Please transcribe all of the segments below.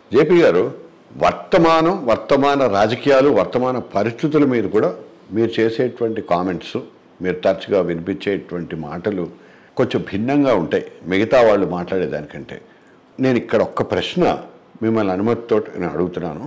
JP గారు వర్తమానం వర్తమాన రాజకీయాలు వర్తమాన పరిస్థితుల మీద కూడా మీరు చేసేటువంటి కామెంట్స్ మీరు తరచుగా వినిపించేటువంటి మాటలు కొంచెం భిన్నంగా ఉంటాయి మిగతా వాళ్ళు మాట్లాడేదానికంటే నేను ఇక్కడ ఒక్క ప్రశ్న మిమ్మల్ని అనుమతితో నేను అడుగుతున్నాను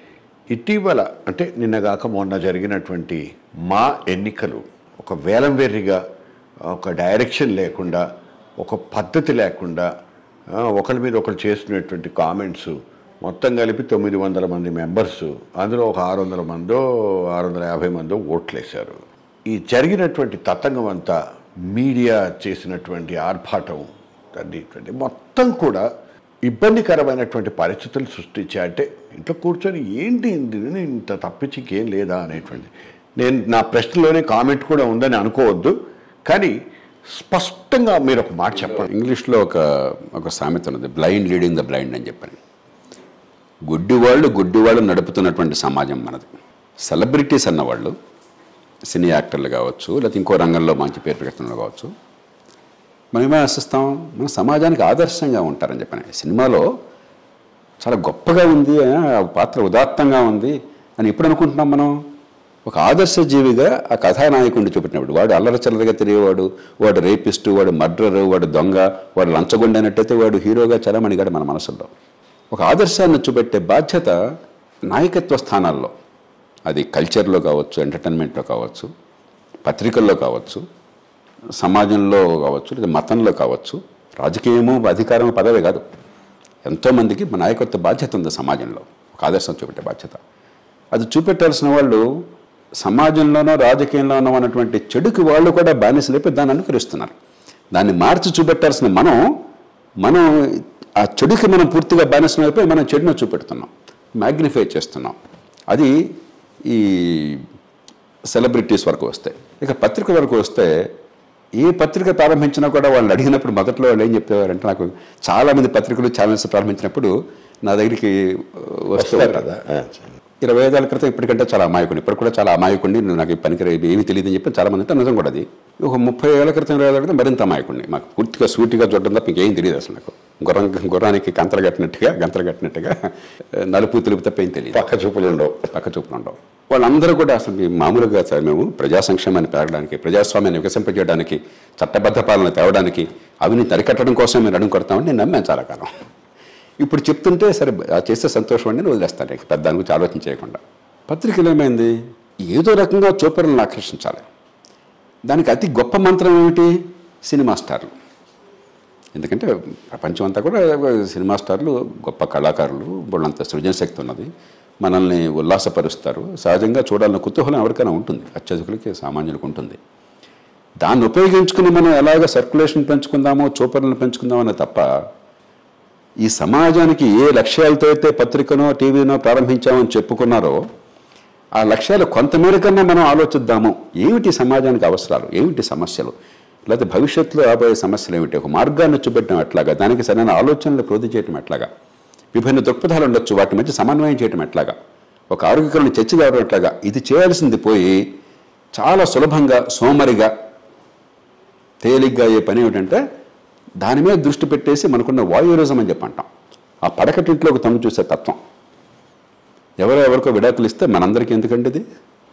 ఇటీవల అంటే నిన్నగాక మొన్న జరిగినటువంటి మా ఎన్నికలు ఒక వేలం వెర్రిగా ఒక డైరెక్షన్ లేకుండా ఒక పద్ధతి లేకుండా ఆ, ఒకరి మీద ఒకరు చేసినటువంటి కామెంట్స్ మొత్తం కలిపి తొమ్మిది వందల మంది మెంబర్స్ అందులో ఒక ఆరు వందల మందో ఆరు వందల యాభై మందో ఓట్లేశారు ఈ జరిగినటువంటి తతంగం అంతా మీడియా చేసినటువంటి ఆర్భాటం అన్నిటువంటి మొత్తం కూడా ఇబ్బందికరమైనటువంటి పరిస్థితులు సృష్టించా అంటే ఇంట్లో కూర్చొని ఏంటి ఇందులో ఇంత తప్పించి ఇంకేం లేదా అనేటువంటి నేను నా ప్రశ్నలోనే కామెంట్ కూడా ఉందని అనుకోవద్దు కానీ స్పష్టంగా మీరు ఒక మాట చెప్పండి ఇంగ్లీష్లో ఒక ఒక సామెత ఉన్నది బ్లైండ్ లీడింగ్ ద బ్లైండ్ అని చెప్పని గుడ్డివాళ్ళు గుడ్డివాళ్ళు నడుపుతున్నటువంటి సమాజం మనది సెలబ్రిటీస్ అన్నవాళ్ళు సినీ యాక్టర్లు కావచ్చు లేకపోతే ఇంకో రంగంలో మంచి పేరు ప్రకటనలు కావచ్చు మనం ఏమైనా ఆశిస్తాం మన సమాజానికి ఆదర్శంగా ఉంటారని చెప్పని సినిమాలో చాలా గొప్పగా ఉంది ఆ పాత్ర ఉదాత్తంగా ఉంది అని ఎప్పుడు అనుకుంటున్నాం మనం ఒక ఆదర్శ జీవిగా ఆ కథానాయకుడిని చూపెట్టినప్పుడు వాడు అల్లరి చల్లరగా తిరిగేవాడు వాడు రేపిస్టు వాడు మర్డరు వాడు దొంగ వాడు లంచగొండ అన్నట్టయితే వాడు హీరోగా చలమణిగాడు మన మనసుల్లో ఒక ఆదర్శాన్ని చూపెట్టే బాధ్యత నాయకత్వ స్థానాల్లో అది కల్చర్లో కావచ్చు ఎంటర్టైన్మెంట్లో కావచ్చు పత్రికల్లో కావచ్చు సమాజంలో కావచ్చు లేదా మతంలో కావచ్చు రాజకీయము అధికారము పదవే కాదు ఎంతోమందికి మన నాయకత్వ బాధ్యత ఉంది సమాజంలో ఒక ఆదర్శం చూపెట్టే బాధ్యత అది చూపెట్టాల్సిన వాళ్ళు సమాజంలోనో రాజకీయంలోనో ఉన్నటువంటి చెడుకి వాళ్ళు కూడా బానిసలైపోయి దాన్ని అనుకరిస్తున్నారు దాన్ని మార్చి చూపెట్టాల్సిన మనం మనం ఆ చెడుకి మనం పూర్తిగా బానిసం అయిపోయి మనం చెడును చూపెడుతున్నాం మ్యాగ్నిఫై చేస్తున్నాం అది ఈ సెలబ్రిటీస్ వరకు వస్తాయి ఇక పత్రిక వరకు వస్తే ఏ పత్రిక ప్రారంభించినా కూడా వాళ్ళని అడిగినప్పుడు మొదట్లో వాళ్ళు ఏం చెప్పేవారంటే నాకు చాలామంది పత్రికలు ఛానల్స్ ప్రారంభించినప్పుడు నా దగ్గరికి వస్తూ వస్తారు ఉంటారు కదా ఇరవై ఐదేళ్ల క్రితం ఇప్పటికంటే చాలా అమాయకుడిని ఇప్పుడు కూడా చాలా అమాయకుడిని నువ్వు నాకు ఈ పనికి ఏమీ తెలియదని చెప్పి చాలా మంది అంటే నిజం కూడా అది ఒక ముప్పై ఏళ్ల క్రితం ఇరవై ఏళ్ళ క్రితం మరింత అమాయకుడిని మాకు పూర్తిగా సూటిగా చూడడం తప్ప ఇంకేం తెలియదు అసలు నాకు గుర్రం గుర్రానికి కంతలు కట్టినట్టుగా గంతలు కట్టినట్టుగా నలుపు తెలుపు తప్ప ఏం తెలియదు పక్క చూపులు ఉండవు పక్క చూపులు ఉండవు వాళ్ళందరూ కూడా అసలు మీ మామూలుగా సార్ మేము ప్రజా సంక్షేమాన్ని పెరగడానికి ప్రజాస్వామ్యాన్ని వికసింపజేయడానికి చట్టబద్ధ పాలన తేవడానికి అవినీతి అరికట్టడం కోసం మేము అడుగు కొడతామని నేను నమ్మాను చాలా కాలం ఇప్పుడు చెప్తుంటే సరే ఆ చేస్తే సంతోషం అండి నేను వదిలేస్తాను ఇక పెద్ద దాని గురించి ఆలోచన చేయకుండా పత్రికలు ఏమైంది ఏదో రకంగా చూపరులను ఆకర్షించాలి దానికి అతి గొప్ప మంత్రం ఏమిటి సినిమా స్టార్లు ఎందుకంటే ప్రపంచం అంతా కూడా సినిమా స్టార్లు గొప్ప కళాకారులు వాళ్ళంత సృజనశక్తి ఉన్నది మనల్ని ఉల్లాసపరుస్తారు సహజంగా చూడాలన్న కుతూహలం ఎవరికైనా ఉంటుంది అత్యధికులకి సామాన్యులకు ఉంటుంది దాన్ని ఉపయోగించుకుని మనం ఎలాగ సర్క్యులేషన్ పెంచుకుందామో చూపర్లను పెంచుకుందామనే తప్ప ఈ సమాజానికి ఏ లక్ష్యాలతో అయితే పత్రికనో టీవీనో ప్రారంభించామని చెప్పుకున్నారో ఆ లక్ష్యాలు కొంతమేర కన్నా మనం ఆలోచిద్దాము ఏమిటి సమాజానికి అవసరాలు ఏమిటి సమస్యలు లేకపోతే భవిష్యత్తులో రాబోయే సమస్యలు ఏమిటి ఒక మార్గాన్ని చూపెట్టడం ఎట్లాగా దానికి సరైన ఆలోచనలు ప్రోధి చేయటం ఎట్లాగా విభిన్న దృక్పథాలు ఉండొచ్చు వాటి మధ్య సమన్వయం చేయటం ఎట్లాగా ఒక ఆరోగ్యకరమైన చర్చ కావడం ఎట్లాగా ఇది చేయాల్సింది పోయి చాలా సులభంగా సోమరిగా తేలిగ్గా అయ్యే పని ఏమిటంటే దాని మీద దృష్టి పెట్టేసి మనకున్న వాయురజం అని చెప్పి అంటాం ఆ పడకటింట్లోకి తొంగి చూసే తత్వం ఎవరో ఎవరికో విడాకులు ఇస్తే మనందరికీ ఎందుకండి ఇది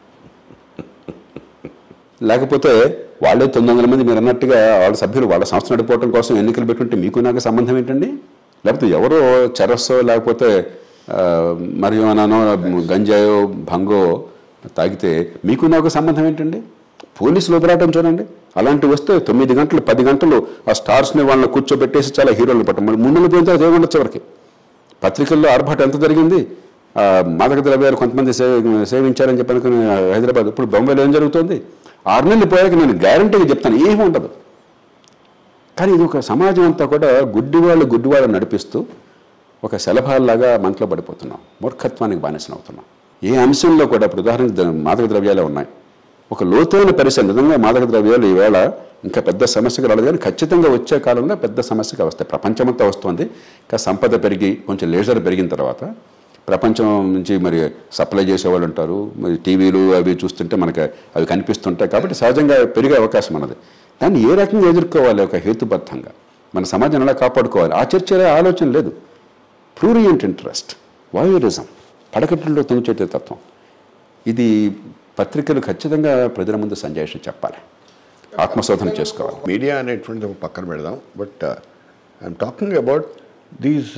లేకపోతే వాళ్ళే తొమ్మిది వందల మంది మీరు అన్నట్టుగా వాళ్ళ సభ్యులు వాళ్ళ సంస్థ నడిపోవడం కోసం ఎన్నికలు పెట్టుంటే మీకు నాకు సంబంధం ఏంటండి లేకపోతే ఎవరో చెరస్సో లేకపోతే ఆ, మరియోనానో గంజాయో భంగో తాగితే మీకు నాకు సంబంధం ఏంటండి పోలీసులు వదిలాటం చూడండి అలాంటివి వస్తే తొమ్మిది గంటలు పది గంటలు ఆ స్టార్స్ని వాళ్ళని కూర్చోబెట్టేసి చాలా హీరోలు పట్టం మరి ముందు పోయిన తర్వాత ఏముండొచ్చు ఎవరికి పత్రికల్లో ఆర్భాటం ఎంత జరిగింది ఆ, మాదక ద్రవ్యాలు కొంతమంది సేవ సేవించారని చెప్పి అనుకుని హైదరాబాద్ ఇప్పుడు బొంబాయిలో ఏం జరుగుతుంది ఆరు నెలలు పోయాక నేను గ్యారంటీగా చెప్తాను ఏమీ ఉండదు కానీ ఇది ఒక సమాజం అంతా కూడా గుడ్డివాళ్ళు గుడ్డివాళ్ళు నడిపిస్తూ ఒక శలభాల్లాగా మనలో పడిపోతున్నాం మూర్ఖత్వానికి బానిసన అవుతున్నాం ఏ అంశంలో కూడా ఇప్పుడు ఉదాహరణకు ద- మాదక ద్రవ్యాలే ఉన్నాయి ఒక లోతైన పరిశ్రమ నిజంగా మాదక ద్రవ్యాలు ఈవేళ ఇంకా పెద్ద సమస్యగా రాలేదు కానీ ఖచ్చితంగా వచ్చే కాలంలో పెద్ద సమస్యగా వస్తాయి ప్రపంచమంతా వస్తుంది ఇంకా సంపద పెరిగి కొంచెం లేజర్ పెరిగిన తర్వాత ప్రపంచం నుంచి మరి సప్లై చేసేవాళ్ళు ఉంటారు మరి టీవీలు అవి చూస్తుంటే మనకి అవి కనిపిస్తుంటాయి కాబట్టి సహజంగా పెరిగే అవకాశం ఉన్నది దాన్ని ఏ రకంగా ఎదుర్కోవాలి ఒక హేతుబద్ధంగా మన సమాజాన్ని ఎలా కాపాడుకోవాలి ఆ చర్చ ఆలోచన లేదు ప్రూరియంట్ ఇంట్రెస్ట్ వాయూరిజం పడకట్టుల్లో తొంగిచేటే తత్వం ఇది పత్రికలు ఖచ్చితంగా ప్రజల ముందు సంజాయిషి చెప్పాలి ఆత్మశోధన చేసుకోవాలి మీడియా అనేటువంటిది ఒక పక్కన పెడదాం but I'm talking about these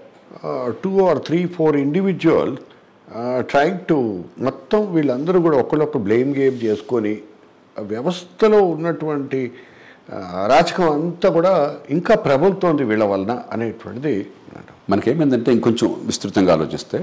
two or three four individual trying to మొత్తం వీళ్ళందరూ కూడా ఒకళ్ళొకరు బ్లేమ్ గేమ్ చేసుకొని ఆ వ్యవస్థలో ఉన్నటువంటి ఆ, అరాచకం అంతా కూడా ఇంకా ప్రబలుతోంది వీళ్ళ వలన అనేటువంటిది అంటాం. మనకేమైందంటే ఇంకొంచెం విస్తృతంగా ఆలోచిస్తే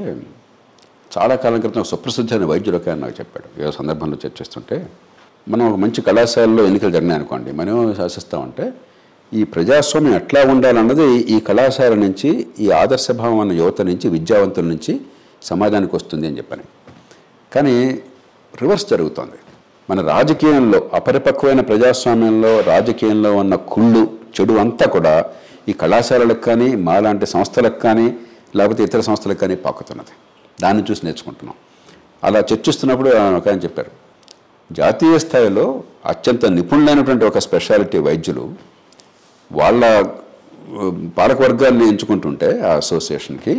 చాలా కాలం క్రితం సుప్రసిద్ధమైన వైద్యుడు ఒక ఆయన నాకు చెప్పాడు ఏదో సందర్భంలో చర్చిస్తుంటే మనం ఒక మంచి కళాశాలలో ఎన్నికలు జరిగినాయి అనుకోండి మనం ఏమో శాసిస్తామంటే ఈ ప్రజాస్వామ్యం ఎట్లా ఉండాలన్నది ఈ కళాశాల నుంచి ఈ ఆదర్శభావం అన్న యువత నుంచి విద్యావంతుల నుంచి సమాజానికి వస్తుంది అని చెప్పని కానీ రివర్స్ జరుగుతోంది మన రాజకీయంలో అపరిపక్వమైన ప్రజాస్వామ్యంలో రాజకీయంలో ఉన్న కుళ్ళు చెడు అంతా కూడా ఈ కళాశాలలకు కానీ మాలాంటి సంస్థలకు కానీ లేకపోతే ఇతర సంస్థలకు కానీ పాకుతున్నది దాన్ని చూసి నేర్చుకుంటున్నాం అలా చర్చిస్తున్నప్పుడు ఆయన ఒక ఆయన చెప్పారు జాతీయ స్థాయిలో అత్యంత నిపుణులైనటువంటి ఒక స్పెషాలిటీ వైద్యులు వాళ్ళ ఉ, పాలకవర్గాన్ని ఎంచుకుంటుంటే ఆ అసోసియేషన్కి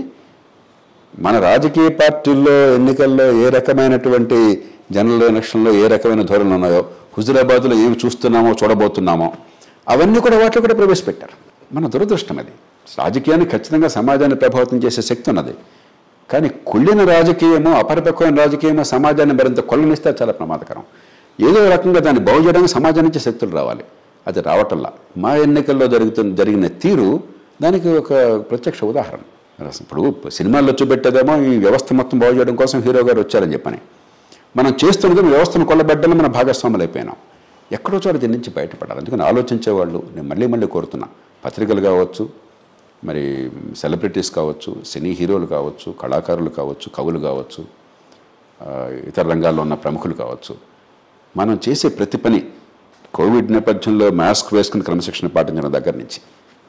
మన రాజకీయ పార్టీల్లో ఎన్నికల్లో ఏ రకమైనటువంటి జనరల్ ఎలక్షన్లో ఏ రకమైన ధోరణులు ఉన్నాయో హుజురాబాద్లో ఏమి చూస్తున్నామో చూడబోతున్నామో అవన్నీ కూడా వాటిలో కూడా ప్రవేశపెట్టారు మన దురదృష్టం అది రాజకీయాన్ని ఖచ్చితంగా సమాజాన్ని ప్రభావితం చేసే శక్తి ఉన్నది కానీ కుళ్ళిన రాజకీయమో అపరిపక్వమైన రాజకీయమో సమాజాన్ని మరింత కొల్లనిస్తే చాలా ప్రమాదకరం ఏదో రకంగా దాన్ని బాగు చేయడానికి సమాజం నుంచి శక్తులు రావాలి అది రావటంలా మా ఎన్నికల్లో జరుగుతున్న జరిగిన తీరు దానికి ఒక ప్రత్యక్ష ఉదాహరణ ఇప్పుడు సినిమాల్లో చూపెట్టేదేమో ఈ వ్యవస్థ మొత్తం బాగు చేయడం కోసం హీరో గారు వచ్చారని చెప్పని మనం చేస్తున్నది వ్యవస్థను కొల్లబెట్టడం మన భాగస్వాములు అయిపోయినాం ఎక్కడో చోట దీని నుంచి బయటపడాలి అందుకని ఆలోచించే వాళ్ళు నేను మళ్ళీ మళ్ళీ కోరుతున్నా పత్రికలు కావచ్చు మరి సెలబ్రిటీస్ కావచ్చు సినీ హీరోలు కావచ్చు కళాకారులు కావచ్చు కవులు కావచ్చు ఆ, ఇతర రంగాల్లో ఉన్న ప్రముఖులు కావచ్చు మనం చేసే ప్రతి పని కోవిడ్ నేపథ్యంలో మాస్క్ వేసుకుని క్రమశిక్షణ పాటించడం దగ్గర నుంచి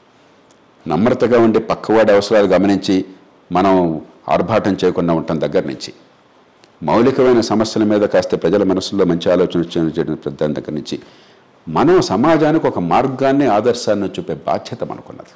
నమ్రతగా ఉండే పక్కవాడి అవసరాలు గమనించి మనం ఆర్భాటం చేయకుండా ఉండటం దగ్గర నుంచి మౌలికమైన సమస్యల మీద కాస్త ప్రజల మనసుల్లో మంచి ఆలోచన చేయడం దాని దగ్గర నుంచి మనం సమాజానికి ఒక మార్గాన్ని ఆదర్శాన్ని చూపే బాధ్యత మనకున్నది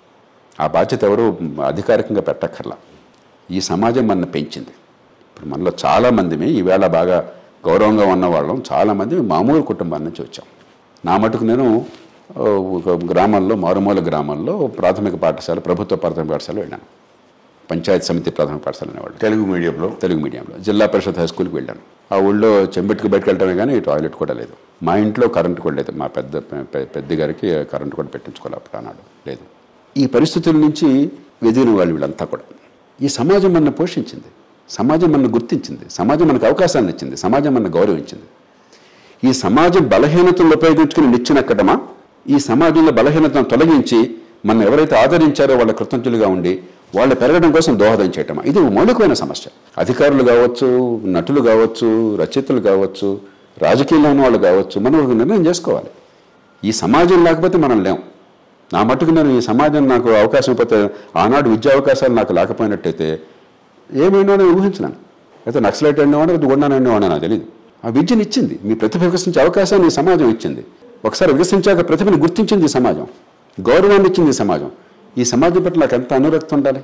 ఆ బాధ్యత ఎవరు అధికారికంగా పెట్టక్కర్లా ఈ సమాజం మన పెంచింది ఇప్పుడు మనలో చాలామందిమి ఈవేళ బాగా గౌరవంగా ఉన్నవాళ్ళం చాలామంది మామూలు కుటుంబాల నుంచి వచ్చాం నా మటుకు నేను ఆ, ఒక గ్రామంలో మారుమూల గ్రామంలో ప్రాథమిక పాఠశాల ప్రభుత్వ ప్రాథమిక పాఠశాల వెళ్ళాను పంచాయత్ సమితి ప్రాథమిక పాఠశాల అనేవాళ్ళు తెలుగు మీడియంలో తెలుగు మీడియంలో జిల్లా పరిషత్ హై స్కూల్కి వెళ్ళాను ఆ ఊళ్ళో చెంబెట్టుకు బయటకు వెళ్ళటమే కానీ టాయిలెట్ కూడా లేదు మా ఇంట్లో కరెంట్ కూడా లేదు మా పెద్ద పె- పెద్ద గారికి కరెంట్ కూడా పెట్టించుకోవాలి అప్పుడు ఆనాడు లేదు ఈ పరిస్థితుల నుంచి ఎదిగిన వాళ్ళు వీళ్ళంతా కూడా ఈ సమాజం మన పోషించింది సమాజం మన గుర్తించింది సమాజం మనకు అవకాశాలను ఇచ్చింది సమాజం మన గౌరవించింది ఈ సమాజం బలహీనతలను ఉపయోగించుకుని నిచ్చినక్కడమా ఈ సమాజంలో బలహీనతను తొలగించి మనం ఎవరైతే ఆదరించారో వాళ్ళ కృతజ్ఞులుగా ఉండి వాళ్ళు పెరగడం కోసం దోహదం చేయటమా ఇది ఒక మౌలికమైన సమస్య అధికారులు కావచ్చు నటులు కావచ్చు రచయితలు కావచ్చు రాజకీయంలో ఉన్న వాళ్ళు కావచ్చు మనం ఒక నిర్ణయం చేసుకోవాలి ఈ సమాజం లేకపోతే మనం లేం నా మట్టుకు నేను ఈ సమాజం నాకు అవకాశం ఇవ్వకపోతే ఆనాడు విద్యా అవకాశాలు నాకు లేకపోయినట్టయితే ఏమైనా నేను ఊహించలేను అయితే నక్సలైట్ అనేవాడు అది గుండాననేవాడు నాకు తెలియదు ఆ విద్యను ఇచ్చింది మీ ప్రతిభ వికసించే అవకాశాన్ని ఈ సమాజం ఇచ్చింది ఒకసారి వికసించాక ప్రతిభను గుర్తించింది ఈ సమాజం గౌరవాన్ని ఇచ్చింది ఈ సమాజం ఈ సమాజం పట్ల నాకు ఎంత అనురక్తి ఉండాలి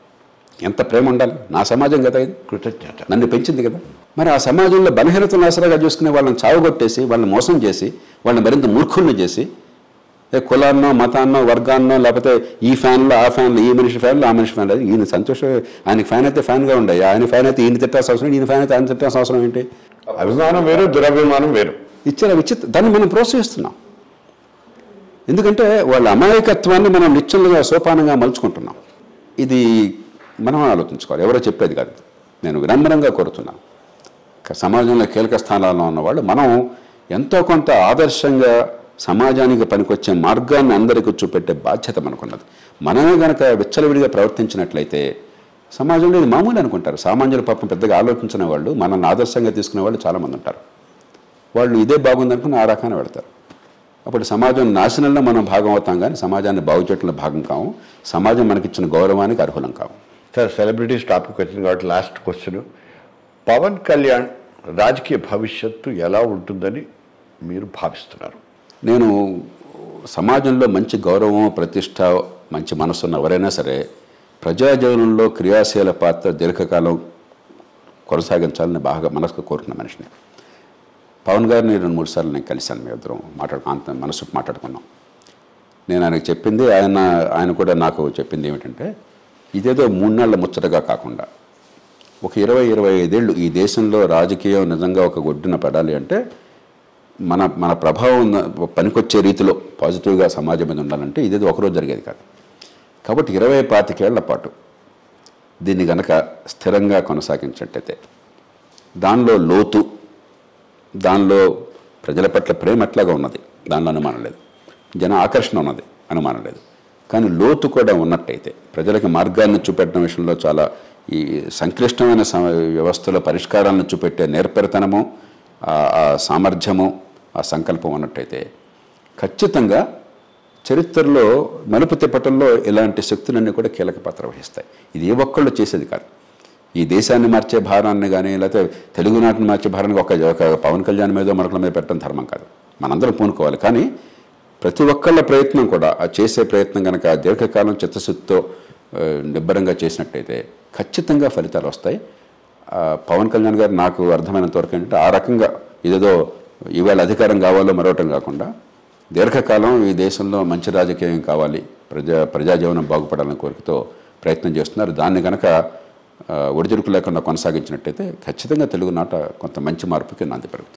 ఎంత ప్రేమ ఉండాలి నా సమాజం కదా ఇది కృతజ్ఞత నన్ను పెంచింది కదా మరి ఆ సమాజంలో బలహీనతను ఆసరాగా చూసుకునే వాళ్ళని చావగొట్టేసి వాళ్ళని మోసం చేసి వాళ్ళని మరింత మూర్ఖుల్ని చేసి ఏ కులాన్నో మతాన్నో వర్గాన్నో లేకపోతే ఈ ఫ్యాన్లో ఆ ఫ్యాన్లో ఈ మనిషి ఫ్యాన్లో ఆ మనిషి ఫ్యాన్లో ఈయన సంతోషం ఆయనకి ఫ్యాన్ అయితే ఫ్యాన్గా ఉండే ఆయన ఫ్యాన్ అయితే ఈయన తిట్టాల్సిన అవసరం ఈయన ఫ్యాన్ అయితే ఆయన తిట్టాల్సిన అవసరం ఏంటి అభిమానం వేరు దురభిమానం వేరు ఇచ్చిన విచిత్ర దాన్ని మనం ప్రోత్సహిస్తున్నాం ఎందుకంటే వాళ్ళ అమాయకత్వాన్ని మనం నిశ్చలంగా సోపానంగా మలుచుకుంటున్నాం ఇది మనం ఆలోచించుకోవాలి ఎవరో చెప్పేది కాదు నేను వినమ్రంగా కోరుతున్నాను క- సమాజంలో కీలక స్థానాల్లో ఉన్నవాళ్ళు మనం ఎంతో కొంత ఆదర్శంగా సమాజానికి పనికొచ్చే మార్గాన్ని అందరికీ చూపెట్టే బాధ్యత మనకున్నది మనమే గనక విచ్చలవిడిగా ప్రవర్తించినట్లయితే సమాజంలో ఇది మామూలు అనుకుంటారు సామాన్యుల పాపం పెద్దగా ఆలోచించిన వాళ్ళు మనల్ని ఆదర్శంగా తీసుకునే వాళ్ళు చాలామంది ఉంటారు వాళ్ళు ఇదే బాగుందనుకుని ఆ రకాన పెడతారు అప్పుడు సమాజం నాశనంలో మనం భాగం అవుతాం కానీ సమాజాన్ని బాగు చేయడంలో భాగం కాము సమాజం మనకిచ్చిన గౌరవానికి అర్హులం కాము సార్ సెలబ్రిటీస్ టాపిక్ వచ్చింది కాబట్టి లాస్ట్ క్వశ్చన్ పవన్ కళ్యాణ్ రాజకీయ భవిష్యత్తు ఎలా ఉంటుందని మీరు భావిస్తున్నారు నేను సమాజంలో మంచి గౌరవం ప్రతిష్ట మంచి మనసున్న ఎవరైనా సరే ప్రజాజీవనంలో క్రియాశీల పాత్ర దీర్ఘకాలం కొనసాగించాలని బాగా మనసుకు కోరుకున్న మనిషిని పవన్ గారిని రెండు మూడు సార్లు నేను కలిశాను మీ ఇద్దరం మాట్లాడు అంత మనసుకు మాట్లాడుకున్నాం నేను ఆయనకు చెప్పింది ఆయన ఆయన కూడా నాకు చెప్పింది ఏమిటంటే ఇదేదో మూడు నెలల ముచ్చటగా కాకుండా ఒక ఇరవై ఇరవై ఐదేళ్ళు ఈ దేశంలో రాజకీయం నిజంగా ఒక ఒడ్డున పడాలి అంటే మన మన ప్రభావం పనికొచ్చే రీతిలో పాజిటివ్గా సమాజం మీద ఉండాలంటే ఇదేదో ఒకరోజు జరిగేది కాదు కాబట్టి ఇరవై పాతికేళ్ల పాటు దీన్ని గనక స్థిరంగా కొనసాగించినట్టయితే దానిలో లోతు దానిలో ప్రజల పట్ల ప్రేమ ఎట్లాగా ఉన్నది దానిలో అనుమానం లేదు జన ఆకర్షణ ఉన్నది అనుమానం లేదు కానీ లోతు కూడా ఉన్నట్టయితే ప్రజలకు మార్గాన్ని చూపెట్టడం విషయంలో చాలా ఈ సంక్లిష్టమైన సమ- వ్యవస్థల పరిష్కారాలను చూపెట్టే నేర్పరితనము ఆ ఆ సామర్థ్యము ఆ సంకల్పం ఉన్నట్టయితే ఖచ్చితంగా చరిత్రలో మలుపు తిప్పటంలో ఇలాంటి శక్తులన్నీ కూడా కీలక పాత్ర వహిస్తాయి ఇది ఏ ఒక్కళ్ళు చేసేది కాదు ఈ దేశాన్ని మార్చే భారాన్ని కానీ లేకపోతే తెలుగునాటిని మార్చే భారాన్ని ఒక ఒక పవన్ కళ్యాణ్ మీద మరొకల మీద పెట్టడం ధర్మం కాదు మనందరం పూనుకోవాలి కానీ ప్రతి ఒక్కళ్ళ ప్రయత్నం కూడా ఆ చేసే ప్రయత్నం కనుక దీర్ఘకాలం చిత్తశుద్ధితో ఆ, నిబ్బరంగా చేసినట్టయితే ఖచ్చితంగా ఫలితాలు వస్తాయి ఆ, పవన్ కళ్యాణ్ గారు నాకు అర్థమైనంత వరకు ఏంటంటే ఆ రకంగా ఇదేదో ఈవేళ అధికారం కావాలో మరొకటం కాకుండా దీర్ఘకాలం ఈ దేశంలో మంచి రాజకీయం కావాలి ప్రజా ప్రజాజీవనం బాగుపడాలని కోరికతో ప్రయత్నం చేస్తున్నారు దాన్ని కనుక ఆ, ఒడిదుడుకు లేకుండా కొనసాగించినట్టయితే ఖచ్చితంగా తెలుగునాట కొంత మంచి మార్పుకి నాంది పెరుగుతుంది